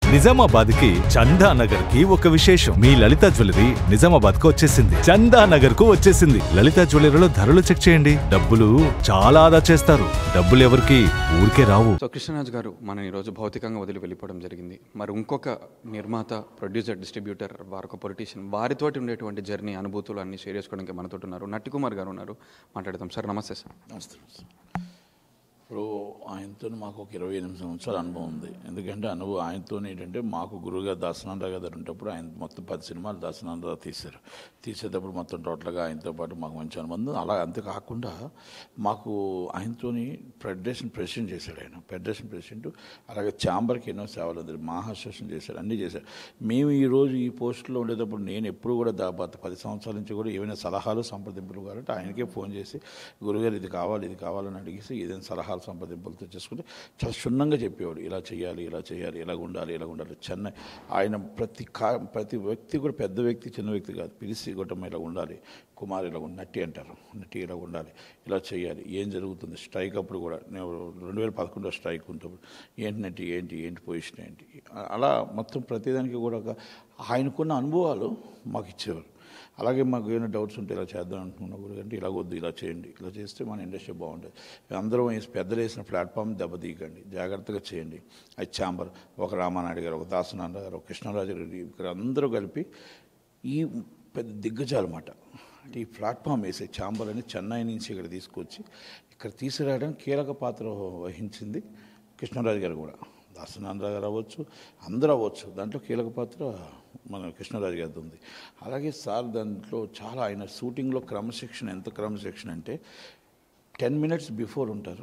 నిజామాబాద్ కి చందా నగర్ కి ఒక విశేషం మీ లలిత జ్యువెలరీ నిజామాబాద్ కు వచ్చేసింది చందా నగర్ కు వచ్చేసింది లలిత జ్యువెలరీలో ధరలు చెక్ చేయండి డబ్బులు చాలా ఆదా చేస్తారు డబ్బులు ఎవరికి ఊరికే రావు సో కృష్ణరాజు గారు మనం ఈరోజు భౌతికంగా వదిలి వెళ్ళిపోవడం జరిగింది మరి ఇంకొక నిర్మాత ప్రొడ్యూసర్ డిస్ట్రిబ్యూటర్ వారొక పొలిటీషియన్ వారితోటి ఉండేటువంటి జర్నీ అనుభూతులు అన్ని షేర్ చేసుకోవడానికి మనతో ఉన్నారు నట్టి కుమార్ గారు ఉన్నారు మాట్లాడదాం సార్ నమస్తే సార్ నమస్తే ఇప్పుడు ఆయనతో మాకు ఒక ఇరవై ఎనిమిది సంవత్సరాల అనుభవం ఉంది ఎందుకంటే అనుభవం ఆయనతో ఏంటంటే మాకు గురువుగా దాసనారావు గారు ఉన్నప్పుడు ఆయన మొత్తం పది సినిమాలు దాసనారావు తీశారు తీసేటప్పుడు మొత్తం టోటల్గా ఆయనతో పాటు మాకు మంచి అనుబంధం అలా అంతే కాకుండా మాకు ఆయనతోని ఫెడరేషన్ ప్రెసిడెంట్ చేశాడు ఆయన ఫెడరేషన్ ప్రెసిడెంట్ అలాగే ఛాంబర్కి ఎన్నో సేవలు అందించారు మహాశోషణ చేశారు అన్నీ చేశారు మేము ఈరోజు ఈ పోస్టులో ఉండేటప్పుడు నేను ఎప్పుడు కూడా దాదాపు పది సంవత్సరాల నుంచి కూడా ఏమైనా సలహాలు సంప్రదింపులు కావాలంటే ఆయనకే ఫోన్ చేసి గురుగారు ఇది కావాలి ఇది కావాలని అడిగేసి ఏదైనా సలహాలు సంప్రదింపులతో చేసుకుంటే చాలా క్షుణ్ణంగా చెప్పేవాడు ఇలా చేయాలి ఇలా చేయాలి ఇలా ఉండాలి ఇలా ఉండాలి చెన్నై ఆయన ప్రతి కా ప్రతి వ్యక్తి కూడా పెద్ద వ్యక్తి చిన్న వ్యక్తి కాదు పిలిచి గొట్టమ్మ ఇలా ఉండాలి కుమార్ ఇలా ఉండి నట్టి అంటారు నట్టి ఇలా ఉండాలి ఇలా చేయాలి ఏం జరుగుతుంది స్ట్రైక్ అప్పుడు కూడా నేను రెండు వేల పదకొండులో స్ట్రైక్ ఉంటప్పుడు ఏంటి నట్టి ఏంటి ఏంటి పొజిషన్ ఏంటి అలా మొత్తం ప్రతిదానికి కూడా ఒక ఆయనకున్న అనుభవాలు మాకు ఇచ్చేవారు అలాగే మాకు ఏమైనా డౌట్స్ ఉంటే ఇలా చేద్దాం అనుకున్న గురుగంటే ఇలా వద్దు ఇలా చేయండి ఇలా చేస్తే మన ఇండస్ట్రీ బాగుంటుంది అందరం వేసి పెద్దలు వేసిన ప్లాట్ఫామ్ దెబ్బతీయకండి జాగ్రత్తగా చేయండి అది ఛాంబర్ ఒక రామానాయుడు గారు ఒక దాసనారాయణ గారు ఒక కృష్ణరాజు గారు ఇక్కడ అందరూ కలిపి ఈ పెద్ద దిగ్గజాలన్నమాట అంటే ఈ ప్లాట్ఫామ్ వేసే ఛాంబర్ అని చెన్నై నుంచి ఇక్కడ తీసుకొచ్చి ఇక్కడ తీసుకురావడానికి కీలక పాత్ర వహించింది కృష్ణరాజు గారు కూడా దాసనారాయణ గారు అవ్వచ్చు అందరూ అవ్వచ్చు దాంట్లో కీలక పాత్ర మన కృష్ణరాజు గారిది ఉంది అలాగే సార్ దాంట్లో చాలా ఆయన షూటింగ్లో క్రమశిక్షణ ఎంత క్రమశిక్షణ అంటే టెన్ మినిట్స్ బిఫోర్ ఉంటారు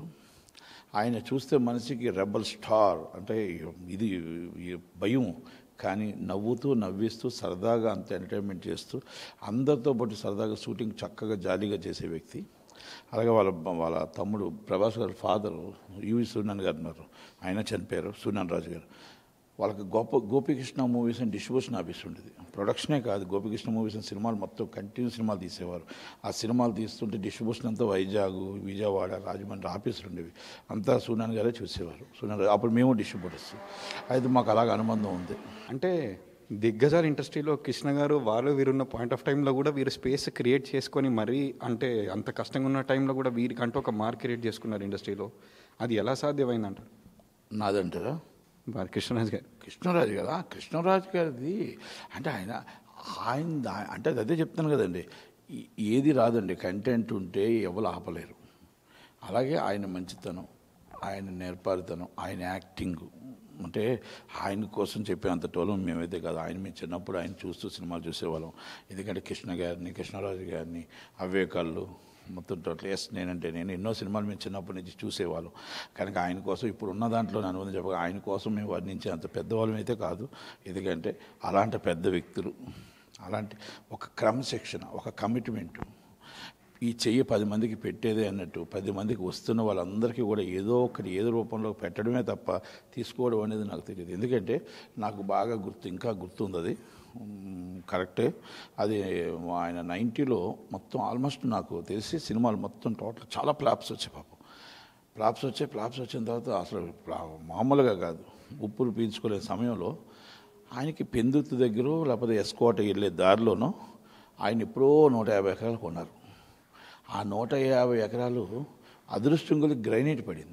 ఆయన చూస్తే మనిషికి రెబల్ స్టార్ అంటే ఇది ఈ భయం కానీ నవ్వుతూ నవ్విస్తూ సరదాగా అంత ఎంటర్టైన్మెంట్ చేస్తూ అందరితో పాటు సరదాగా షూటింగ్ చక్కగా జాలీగా చేసే వ్యక్తి అలాగే వాళ్ళ వాళ్ళ తమ్ముడు ప్రభాస్ గారి ఫాదర్ యువి సూర్యనారాయణ గారు ఉన్నారు ఆయన చనిపోయారు సూర్యనారాయణ రాజు గారు వాళ్ళకి గొప్ప గోపికృష్ణ మూవీస్ అని డిస్ట్రిబ్యూషన్ ఆఫీస్ ఉండేది ప్రొడక్షనే కాదు గోపికృష్ణ మూవీస్ అని సినిమాలు మొత్తం కంటిన్యూ సినిమాలు తీసేవారు ఆ సినిమాలు తీస్తుంటే డిస్ట్రిబ్యూషన్ అంతా వైజాగ్ విజయవాడ రాజమండ్రి ఆఫీసులు ఉండేవి అంతా సూనాన్ గారే చూసేవారు సూనాన్ అప్పుడు మేము డిస్ట్రిబ్యూటర్స్ అయితే మాకు అలాగ అనుబంధం ఉంది అంటే దిగ్గజాల ఇండస్ట్రీలో కృష్ణ గారు వాళ్ళు వీరున్న పాయింట్ ఆఫ్ టైంలో కూడా వీరు స్పేస్ క్రియేట్ చేసుకొని మరీ అంటే అంత కష్టంగా ఉన్న టైంలో కూడా వీరికంటూ ఒక మార్క్ క్రియేట్ చేసుకున్నారు ఇండస్ట్రీలో అది ఎలా సాధ్యమైందంటారు నాదంటారా వారి కృష్ణరాజు గారు కృష్ణరాజు కదా కృష్ణరాజు గారిది అంటే ఆయన ఆయన దా- అంటే అదే చెప్తాను కదండి ఈ- ఏది రాదండి కంటెంట్ ఉంటే ఎవరు ఆపలేరు అలాగే ఆయన మంచితనం ఆయన నేర్పారితనం ఆయన యాక్టింగ్ అంటే ఆయన కోసం చెప్పేంత టోలం మేమైతే కాదు ఆయన మేము చిన్నప్పుడు ఆయన చూస్తూ సినిమాలు చూసేవాళ్ళం ఎందుకంటే కృష్ణ గారిని కృష్ణరాజు గారిని అవ్వేకాళ్ళు మొత్తం టోటల్ ఎస్ నేనంటే నేను ఎన్నో సినిమాలు మేము చిన్నప్పటి నుంచి చూసేవాళ్ళం కనుక ఆయన కోసం ఇప్పుడు ఉన్న దాంట్లో అనుబంధం చెప్పగా ఆయన కోసం మేము వర్ణించే అంత పెద్దవాళ్ళం అయితే కాదు ఎందుకంటే అలాంటి పెద్ద వ్యక్తులు అలాంటి ఒక క్రమశిక్షణ ఒక కమిట్మెంట్ ఈ చెయ్యి పది మందికి పెట్టేదే అన్నట్టు పది మందికి వస్తున్న వాళ్ళందరికీ కూడా ఏదో ఒకటి ఏదో రూపంలో పెట్టడమే తప్ప తీసుకోవడం అనేది నాకు తెలియదు ఎందుకంటే నాకు బాగా గుర్తు ఇంకా గుర్తుంది అది మ్, కరెక్టే అది ఆయన నైంటీలో మొత్తం ఆల్మోస్ట్ నాకు తెలిసి సినిమాలు మొత్తం టోటల్ చాలా ఫ్లాప్స్ వచ్చాయి పాపం ఫ్లాప్స్ వచ్చాయి ఫ్లాప్స్ వచ్చిన తర్వాత అసలు ఫ్లా- మామూలుగా కాదు ఉప్పులు పీల్చుకునే సమయంలో ఆయనకి పెందుర్తి దగ్గర లేకపోతే ఎస్కోట వెళ్ళే దారిలోనో ఆయన ఎప్పుడో నూట యాభై ఎకరాలు కొన్నారు ఆ నూట యాభై ఎకరాలు అదృష్టం కొద్ది గ్రైనేట్ పడింది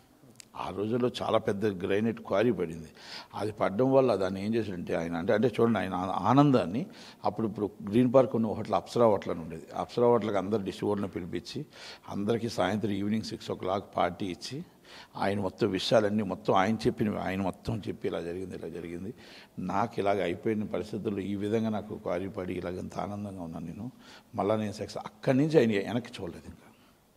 ఆ రోజుల్లో చాలా పెద్ద గ్రైనేట్ క్వారీ పడింది అది పడడం వల్ల దాన్ని ఏం చేశాడంటే ఆయన అంటే అంటే చూడండి ఆయన ఆ- ఆనందాన్ని అప్పుడు ఇప్పుడు గ్రీన్ పార్క్ ఉన్న హోటల్ అప్సరా హోటల్ అని ఉండేది అప్సరా హోటల్కి అందరు డిస్ట్రిబ్యూటర్ని పిలిపించి అందరికీ సాయంత్రం evening six o'clock party ఇచ్చి ఆయన మొత్తం విషయాలన్నీ మొత్తం ఆయన చెప్పినవి ఆయన మొత్తం చెప్పి ఇలా జరిగింది ఇలా జరిగింది నాకు ఇలాగ అయిపోయిన పరిస్థితుల్లో ఈ విధంగా నాకు క్వారీ పడి ఇలాగంత ఆనందంగా ఉన్నాను నేను మళ్ళీ నేను సెక్స్ అక్కడి నుంచి ఆయన వెనక్కి చూడలేదు ఇంకా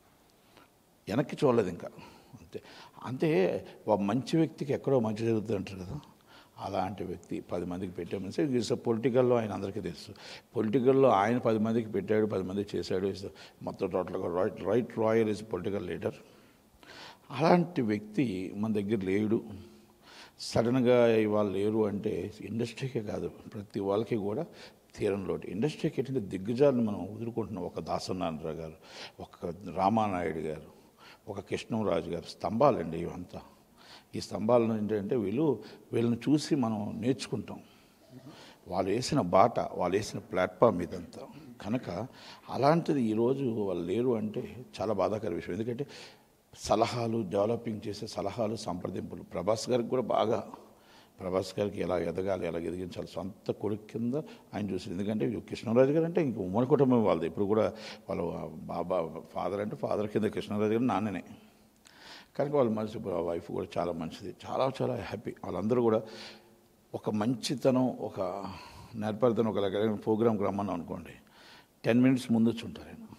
వెనక్కి చూడలేదు ఇంకా అంతే అంటే ఒక మంచి వ్యక్తికి ఎక్కడో మంచి జరుగుతుంది అంటారు కదా అలాంటి వ్యక్తి పది మందికి పెట్టామని ఇట్స్ పొలిటికల్లో ఆయన అందరికీ తెలుసు పొలిటికల్లో ఆయన పది మందికి పెట్టాడు పది మందికి చేశాడు is మొత్తం టోటల్గా right right royal is political leader అలాంటి వ్యక్తి మన దగ్గర లేడు సడన్గా ఇవాళ లేరు అంటే ఇండస్ట్రీకే కాదు ప్రతి వాళ్ళకి కూడా తీరం లోటు ఇండస్ట్రీకి ఏంటంటే దిగ్గజాలను మనం వదులుకుంటున్నాం ఒక దాసనారాయణరావు గారు ఒక రామానాయుడు గారు ఒక కృష్ణంరాజు గారు స్తంభాలండి ఇవంతా ఈ స్తంభాలను ఏంటంటే వీళ్ళు వీళ్ళని చూసి మనం నేర్చుకుంటాం వాళ్ళు వేసిన బాట వాళ్ళు వేసిన ప్లాట్ఫామ్ ఇదంతా కనుక అలాంటిది ఈరోజు వాళ్ళు లేరు అంటే చాలా బాధాకర విషయం ఎందుకంటే సలహాలు డెవలపింగ్ చేసే సలహాలు సంప్రదింపులు ప్రభాస్ గారికి కూడా బాగా ప్రభాస్ గారికి ఎలా ఎదగాలి ఎలా ఎదిగించాలి సొంత కొడుకు కింద ఆయన చూసి ఎందుకంటే కృష్ణరాజు గారు అంటే ఇంక ఉమ్మడి కుటుంబం వాళ్ళది ఇప్పుడు కూడా వాళ్ళ బాబా ఫాదర్ అంటే ఫాదర్ కింద కృష్ణరాజు గారు నాన్ననే కనుక వాళ్ళ మనసు వైఫ్ కూడా చాలా మంచిది చాలా చాలా హ్యాపీ వాళ్ళందరూ కూడా ఒక మంచితనం ఒక నేర్పరితనం ఒక రకమైన ప్రోగ్రామ్కి రమ్మన్నాం అనుకోండి టెన్ మినిట్స్ ముందు వచ్చి ఉంటారు ఆయన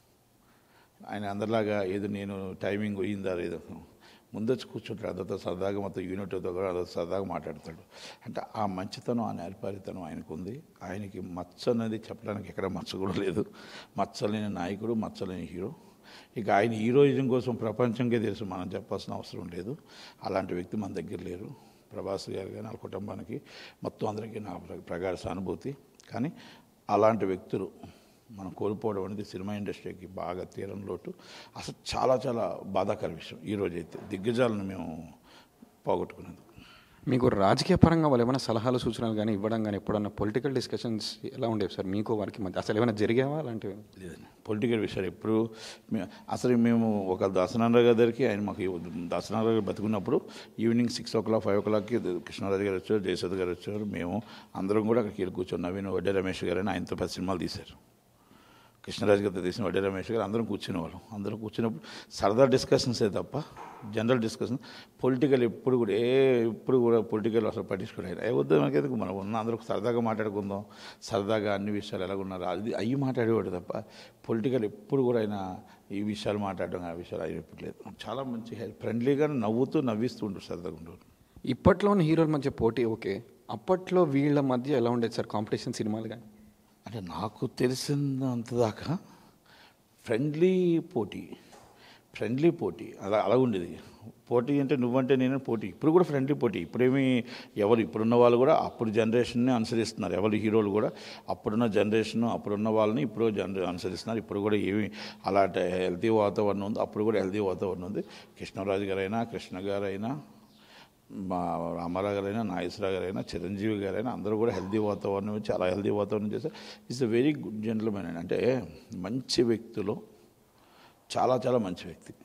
ఆయన అందరిలాగా ఏదో నేను టైమింగ్ పోయిందా లేదో ముందొచ్చి కూర్చుంటాడు అందరితో సరదాగా మొత్తం యూనిట్తో కూడా అందరితో సరదాగా మాట్లాడతాడు అంటే ఆ మంచితనం ఆ నేర్పారితనం ఆయనకు ఉంది ఆయనకి మచ్చ అనేది చెప్పడానికి ఎక్కడ మచ్చ కూడా లేదు మచ్చలేని నాయకుడు మచ్చలేని హీరో ఇక ఆయన హీరోయిజం కోసం ప్రపంచంకే తెలుసు మనం చెప్పాల్సిన అవసరం లేదు అలాంటి వ్యక్తి మన దగ్గర లేరు ప్రభాస్ గారు కానీ వాళ్ళ కుటుంబానికి మొత్తం అందరికీ నా ప్ర- ప్రగాఢ సానుభూతి కానీ అలాంటి వ్యక్తులు మనం కోల్పోవడం అనేది సినిమా ఇండస్ట్రీకి బాగా తీరం లోటు అసలు చాలా చాలా బాధాకర విషయం ఈ రోజైతే దిగ్గజాలను మేము పోగొట్టుకునేది మీకు రాజకీయ పరంగా వాళ్ళు ఏమైనా సలహాలు సూచనలు కానీ ఇవ్వడం కానీ ఎప్పుడన్నా పొలిటికల్ డిస్కషన్స్ ఎలా ఉండేవి సార్ మీకు వారికి మధ్య అసలు ఏమైనా జరిగావా అలాంటివి లేదండి పొలిటికల్ విషయాలు ఎప్పుడు మే- అసలు మేము ఒక దసనారావు గారి దగ్గరికి ఆయన మాకు దసనారావు గారు బతుకున్నప్పుడు evening six o'clock five ఓ క్లాక్కి కృష్ణరాజు గారు వచ్చారు జయసద్ గారు వచ్చారు మేము అందరం కూడా అక్కడికి వెళ్ళి కూర్చొని నవీన్ వడ్డే రమేష్ గారు అని ఆయనతో పది సినిమాలు తీశారు కృష్ణరాజు గారితో తీసిన వడ్డే రమేష్ గారు అందరం కూర్చునే వాళ్ళం అందరం కూర్చున్నప్పుడు సరదా డిస్కషన్సే తప్ప జనరల్ డిస్కషన్ పొలిటికల్ ఎప్పుడు కూడా ఏ ఎప్పుడు కూడా పొలిటికల్ అసలు పట్టించుకోలేదు ఏ వద్దు మనకెందుకు మనం ఉన్న అందరూ సరదాగా మాట్లాడుకుందాం సరదాగా అన్ని విషయాలు ఎలాగున్నారు అది అయ్యి మాట్లాడేవాడు తప్ప పొలిటికల్ ఎప్పుడు కూడా ఆయన ఈ విషయాలు మాట్లాడడం ఆ విషయాలు అయ్యి ఎప్పుడు లేదు చాలా మంచి ఫ్రెండ్లీగా నవ్వుతూ నవ్విస్తూ ఉంటారు సరదాగా ఉండేవారు ఇప్పట్లోని హీరోల మధ్య పోటీ ఓకే అప్పట్లో వీళ్ళ మధ్య ఎలా ఉండేది సార్ కాంపిటీషన్ సినిమాలు కానీ అంటే నాకు తెలిసినంత దాకా ఫ్రెండ్లీ పోటీ ఫ్రెండ్లీ పోటీ అలా అలా ఉండేది పోటీ అంటే నువ్వంటే నేను పోటీ ఇప్పుడు కూడా ఫ్రెండ్లీ పోటీ ఇప్పుడేమి ఎవరు ఇప్పుడున్న వాళ్ళు కూడా అప్పుడు జనరేషన్ని అనుసరిస్తున్నారు ఎవరు హీరోలు కూడా అప్పుడున్న జనరేషన్ అప్పుడున్న వాళ్ళని ఇప్పుడు జనరే అనుసరిస్తున్నారు ఇప్పుడు కూడా ఏమి అలాంటి హెల్తీ వాతావరణం ఉంది అప్పుడు కూడా హెల్తీ వాతావరణం ఉంది కృష్ణరాజు గారైనా కృష్ణ గారైనా మా రామారావు గారైనా నాగేశ్వరరావు గారైనా చిరంజీవి గారైనా అందరూ కూడా హెల్దీ వాతావరణం చాలా హెల్దీ వాతావరణం చేశారు it's a very good gentleman అండి అంటే మంచి వ్యక్తులు చాలా చాలా మంచి వ్యక్తి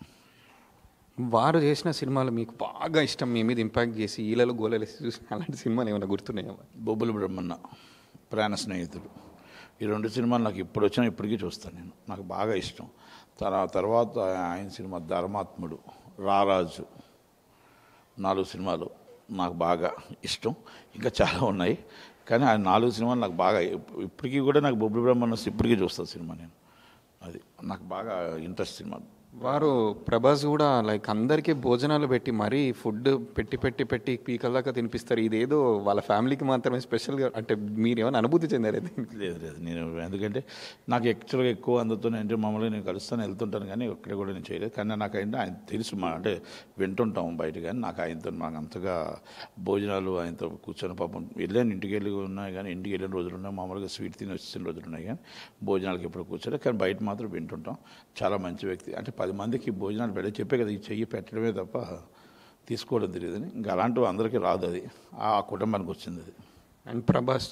వారు చేసిన సినిమాలు మీకు బాగా ఇష్టం మీ మీద ఇంపాక్ట్ చేసి ఈలలో గోలలు వేసి చూసిన అలాంటి సినిమాలు ఏమైనా గుర్తున్నాయా బొబ్బుల బ్రహ్మన్న ప్రాణ స్నేహితుడు ఈ రెండు సినిమాలు నాకు ఇప్పుడు వచ్చినా ఇప్పటికీ చూస్తాను నేను నాకు బాగా ఇష్టం తర్వా తర్వాత ఆయన సినిమా ధర్మాత్ముడు రారాజు నాలుగు సినిమాలు నాకు బాగా ఇష్టం ఇంకా చాలా ఉన్నాయి కానీ ఆ నాలుగు సినిమాలు నాకు బాగా ఇప్- ఇప్పటికీ కూడా నాకు బొబ్బుల బ్రహ్మన్న ఇప్పటికీ చూస్తాను సినిమా నేను అది నాకు బాగా ఇంట్రెస్ట్ సినిమా వారు ప్రభాస్ కూడా లైక్ అందరికీ భోజనాలు పెట్టి మరీ ఫుడ్ పెట్టి పెట్టి పెట్టి పీకల దాకా తినిపిస్తారు ఇదేదో వాళ్ళ ఫ్యామిలీకి మాత్రమే స్పెషల్గా అంటే మీరు ఏమైనా అనుభూతి చెందారు దీనికి? లేదు లేదు నేను ఎందుకంటే నాకు యాక్చువల్గా ఎక్కువ అందుతోనే అంటే మామూలుగా నేను కలుస్తాను వెళ్తుంటాను కానీ ఎక్కడ కూడా నేను చేయలేదు కానీ నాకు ఏంటంటే ఆయన తెలుసు మా అంటే వింటుంటాం బయట కానీ నాకు ఆయనతో నాకు అంతగా భోజనాలు ఆయనతో కూర్చొని పాపం వెళ్ళాను ఇంటికి వెళ్ళి ఉన్నాయి కానీ ఇంటికి వెళ్ళిన రోజులు ఉన్నాయి మామూలుగా స్వీట్ తిని వచ్చిన రోజులు ఉన్నాయి కానీ భోజనాలకి ఎప్పుడు కూర్చోలేదు కానీ బయట మాత్రం వింటుంటాం చాలా మంచి వ్యక్తి అంటే పది మందికి భోజనాలు పెట్టే చెప్పే కదా ఈ చెయ్యి పెట్టడమే తప్ప తీసుకోవడం తెలియదని ఇంకా అలాంటివి అందరికీ రాదు అది ఆ కుటుంబానికి వచ్చింది అది అండ్ ప్రభాస్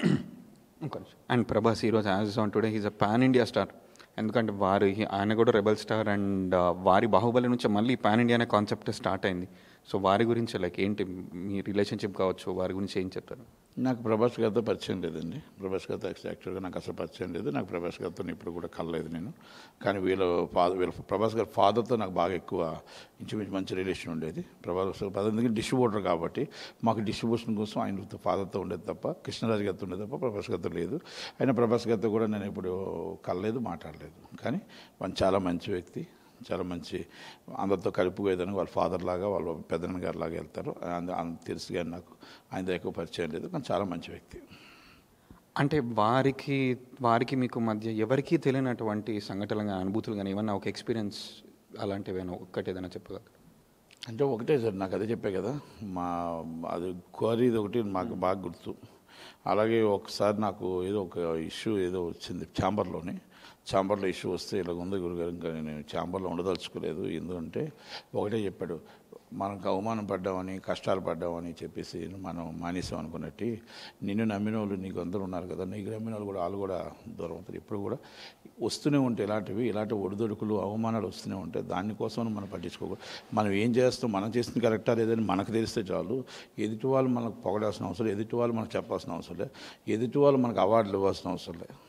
అండ్ ప్రభాస్ ఈరోజు as on today he's a pan India star ఎందుకంటే వారి ఆయన కూడా రెబల్ స్టార్ అండ్ వారి బాహుబలి నుంచి మళ్ళీ పాన్ ఇండియా అనే కాన్సెప్ట్ స్టార్ట్ అయింది సో వారి గురించి లైక్ ఏంటి మీ రిలేషన్షిప్ కావచ్చు వారి గురించి ఏం చెప్తారు నాకు ప్రభాస్ గారితో పరిచయం లేదండి ప్రభాస్ గారితో యాక్చువల్గా నాకు అసలు పరిచయం లేదు నాకు ప్రభాస్ గారితో ఇప్పుడు కూడా కలలేదు నేను కానీ వీళ్ళ ఫాదర్ వీళ్ళ ప్రభాస్ గారి ఫాదర్తో నాకు బాగా ఎక్కువ ఇంచుమించు మంచి రిలేషన్ ఉండేది ప్రభాస్ పదందుకు డిస్ట్రిబ్యూటర్ కాబట్టి మాకు డిస్ట్రిబ్యూషన్ కోసం ఆయన ఫాదర్తో ఉండేది తప్ప కృష్ణరాజు గారితో ఉండేది తప్ప ప్రభాస్ గారితో లేదు అయినా ప్రభాస్ గారితో కూడా నేను ఇప్పుడు కలలేదు మాట్లాడలేదు కానీ మన చాలా మంచి వ్యక్తి చాలా మంచి అందరితో కలిపిపోయేదని వాళ్ళ ఫాదర్ లాగా వాళ్ళ పెద్దన్న గారి లాగా వెళ్తారు అంద- అంత తెలుసు కానీ నాకు ఆయన ఎక్కువ పరిచయం లేదు కానీ చాలా మంచి వ్యక్తి అంటే వారికి వారికి మీకు మధ్య ఎవరికీ తెలియనటువంటి సంఘటనలు కానీ అనుభూతులు కానీ ఏమన్నా ఒక ఎక్స్పీరియన్స్ అలాంటివి ఏమైనా ఒక్కటి ఏదైనా చెప్పగలరు అంటే ఒకటే సార్ నాకు అదే చెప్పే కదా మా అది క్వారీది ఒకటి మాకు బాగా గుర్తు అలాగే ఒకసారి నాకు ఏదో ఒక ఇష్యూ ఏదో వచ్చింది ఛాంబర్లోని ఛాంబర్లో ఇష్యూ వస్తే ఇలా ఉంది గురుగారు ఇంకా నేను ఛాంబర్లో ఉండదలుచుకోలేదు ఎందుకంటే ఒకటే చెప్పాడు మనకు అవమానం పడ్డామని కష్టాలు పడ్డామని చెప్పేసి మనం మానేసాం అనుకున్నట్టు నిన్ను నమ్మిన వాళ్ళు నీకు అందరూ ఉన్నారు కదా నీకు నమ్మిన వాళ్ళు కూడా వాళ్ళు కూడా దూరం అవుతారు ఇప్పుడు కూడా వస్తూనే ఉంటాయి ఇలాంటివి ఇలాంటి ఒడిదొడుకులు అవమానాలు వస్తూనే ఉంటాయి దానికోసం మనం పట్టించుకోకూడదు మనం ఏం చేస్తాం మనం చేసింది కరెక్టా లేదని మనకు తెలిస్తే చాలు ఎదుటి వాళ్ళు మనకు పొగడాల్సిన అవసరం లేదు ఎదుటి వాళ్ళు మనకు చెప్పాల్సిన అవసరం లేదు ఎదుటి వాళ్ళు మనకు అవార్డులు ఇవ్వాల్సిన అవసరం లేదు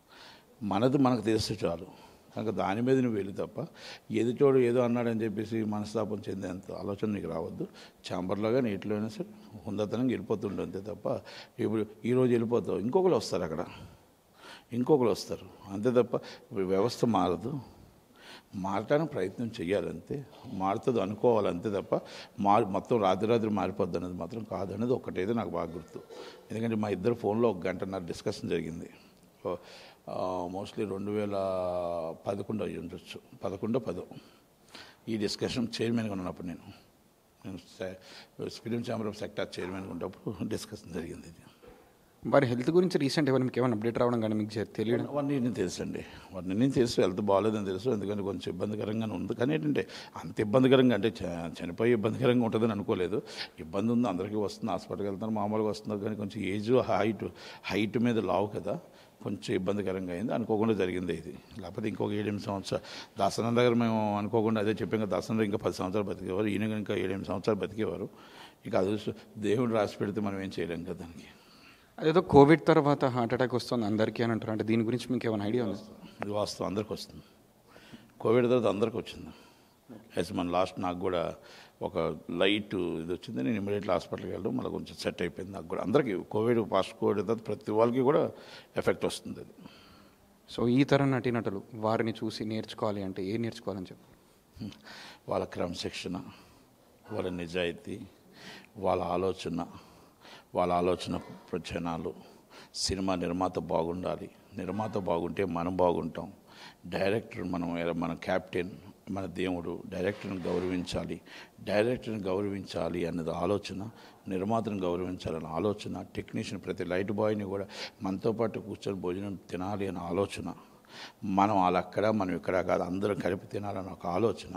మనది మనకు తెలిస్తే చాలు కనుక దాని మీద నువ్వు వెళ్ళి తప్ప ఎదుటోడు ఏదో అన్నాడని చెప్పేసి మనస్తాపం చెందేంత ఆలోచన నీకు రావద్దు ఛాంబర్లోగా నీటిలోనే సరే హుందతనంగా వెళ్ళిపోతుండే అంతే తప్ప ఇప్పుడు ఈరోజు వెళ్ళిపోతావు ఇంకొకరు వస్తారు అక్కడ ఇంకొకరు వస్తారు అంతే తప్ప ఇప్పుడు వ్యవస్థ మారదు మారటానికి ప్రయత్నం చేయాలంతే మారుతుంది అనుకోవాలి అంతే తప్ప మారు మొత్తం రాత్రి రాత్రి మారిపోద్ది అనేది మాత్రం కాదనేది ఒకటైతే నాకు బాగా గుర్తు ఎందుకంటే మా ఇద్దరు ఫోన్లో ఒక గంటన్నర డిస్కషన్ జరిగింది మోస్ట్లీ రెండు వేల పదకొండు అయ్యి ఉండొచ్చు పదకొండో పదో ఈ డిస్కషన్ చైర్మన్గా ఉన్నప్పుడు నేను నేను ఫిలిం ఛాంబర్ ఆఫ్ సెక్టార్ చైర్మన్గా ఉన్నప్పుడు డిస్కషన్ జరిగింది ఇది వారి హెల్త్ గురించి రీసెంట్ ఏమైనా మీకు ఏమైనా అప్డేట్ రావడం కానీ మీకు జర తెలియడం వన్ నేను తెలుసు అండి వన్ నేను తెలుసు హెల్త్ బాగాలేదని తెలుసు ఎందుకంటే కొంచెం ఇబ్బందికరంగానే ఉంది కానీ ఏంటంటే అంత ఇబ్బందికరంగా అంటే చ- చనిపోయి ఇబ్బందికరంగా ఉంటుందని అనుకోలేదు ఇబ్బంది ఉంది అందరికీ వస్తుంది హాస్పిటల్కి వెళ్తారు మామూలుగా వస్తున్నారు కానీ కొంచెం ఏజ్ హైట్ హైట్ మీద లావు కదా కొంచెం ఇబ్బందికరంగా అయింది అనుకోకుండా జరిగింది ఇది లేకపోతే ఇంకొక ఏడెనిమిది సంవత్సరాలు దాసనం దగ్గర మేము అనుకోకుండా అదే చెప్పాం కదా దాసనం ఇంకా పది సంవత్సరాలు బతికేవారు ఈయన ఇంకా ఏడెనిమిది సంవత్సరాలు బతికేవారు ఇక అది దేవుడు రాసి పెడితే మనం ఏం చేయలేం కదా దానికి అదేదో కోవిడ్ తర్వాత హార్ట్ అటాక్ వస్తుంది అందరికీ అని అంటారు అంటే దీని గురించి మీకు ఏమైనా ఐడియా ఉంది ఇది వాస్తవం అందరికి వస్తుంది కోవిడ్ తర్వాత అందరికి వచ్చింది యాజ్ మన లాస్ట్ నాకు కూడా ఒక లైట్ ఇది వచ్చింది నేను ఇమీడియట్లీ హాస్పిటల్కి వెళ్ళడం మళ్ళీ కొంచెం సెట్ అయిపోయింది నాకు కూడా అందరికీ కోవిడ్ ఫాస్ట్ కోవిడ్ తర్వాత ప్రతి వాళ్ళకి కూడా ఎఫెక్ట్ వస్తుంది అది సో ఈ తరం నటీనటులు వారిని చూసి నేర్చుకోవాలి అంటే ఏం నేర్చుకోవాలని చెప్పి వాళ్ళ క్రమశిక్షణ వాళ్ళ నిజాయితీ వాళ్ళ ఆలోచన వాళ్ళ ఆలోచన ప్రచనాలు సినిమా నిర్మాత బాగుండాలి నిర్మాత బాగుంటే మనం బాగుంటాం డైరెక్టర్ మనం మన క్యాప్టెన్ మన దేవుడు డైరెక్టర్ని గౌరవించాలి డైరెక్టర్ని గౌరవించాలి అన్నది ఆలోచన నిర్మాతను గౌరవించాలన్న ఆలోచన టెక్నీషియన్ ప్రతి లైట్ బాయ్ని కూడా మనతో పాటు కూర్చొని భోజనం తినాలి అన్న ఆలోచన మనం వాళ్ళు అక్కడ మనం ఇక్కడ కాదు అందరం కలిపి తినాలన్న ఒక ఆలోచన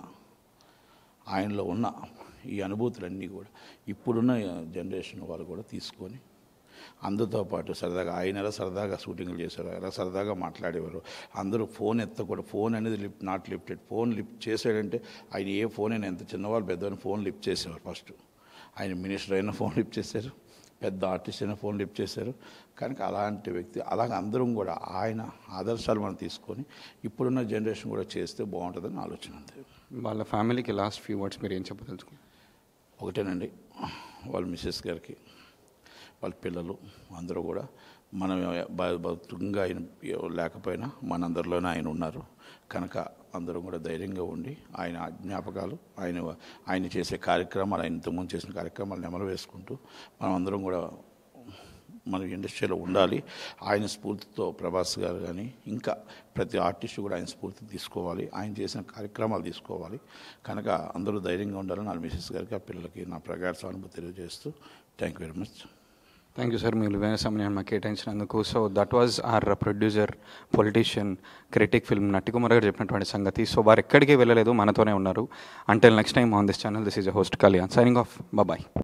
ఆయనలో ఉన్న ఈ అనుభూతులన్నీ కూడా ఇప్పుడున్న జనరేషన్ వాళ్ళు కూడా తీసుకొని అందరితో పాటు సరదాగా ఆయన ఎలా సరదాగా షూటింగ్లు చేశారు ఎలా సరదాగా మాట్లాడేవారు అందరూ ఫోన్ ఎత్తకూడదు ఫోన్ అనేది lift not lifted phone lift చేశాడంటే ఆయన ఏ ఫోన్ అయినా ఎంత చిన్నవాళ్ళు పెద్దవాళ్ళు ఫోన్ లిఫ్ట్ చేసేవారు ఫస్ట్ ఆయన మినిస్టర్ అయినా ఫోన్ లిఫ్ట్ చేశారు పెద్ద ఆర్టిస్ట్ అయినా ఫోన్ లిఫ్ట్ చేశారు కనుక అలాంటి వ్యక్తి అలాగే అందరం కూడా ఆయన ఆదర్శాలు మనం తీసుకొని ఇప్పుడున్న జనరేషన్ కూడా చేస్తే బాగుంటుందని ఆలోచన అంతే వాళ్ళ ఫ్యామిలీకి లాస్ట్ ఫ్యూ వర్డ్స్ మీరు ఏం చెప్పదలుచుకున్నారు ఒకటేనండి వాళ్ళ మిస్సెస్ గారికి వాళ్ళ పిల్లలు అందరూ కూడా మనం భక్తంగా ఆయన లేకపోయినా మనందరిలోనే ఆయన ఉన్నారు కనుక అందరం కూడా ధైర్యంగా ఉండి ఆయన జ్ఞాపకాలు ఆయన ఆయన చేసే కార్యక్రమాలు ఆయన ఇంతకుముందు చేసిన కార్యక్రమాలు నెమరు వేసుకుంటూ మనం అందరం కూడా మన ఇండస్ట్రీలో ఉండాలి ఆయన స్ఫూర్తితో ప్రభాస్ గారు కానీ ఇంకా ప్రతి ఆర్టిస్ట్ కూడా ఆయన స్ఫూర్తి తీసుకోవాలి ఆయన చేసిన కార్యక్రమాలు తీసుకోవాలి కనుక అందరూ ధైర్యంగా ఉండాలని నా మిసెస్ గారికి ఆ పిల్లలకి నా ప్రగాఢ సానుభూతి తెలియజేస్తూ thank you very much thank you sir మీరు విలువైన సమయాన్ని మాకు కేటాయించినందుకు so that was our producer politician critic film Natikumar గారు చెప్పినటువంటి సంగతి సో వారు ఎక్కడికి వెళ్ళలేదు మనతోనే ఉన్నారు until next time on this channel this is host Kalyan signing off bye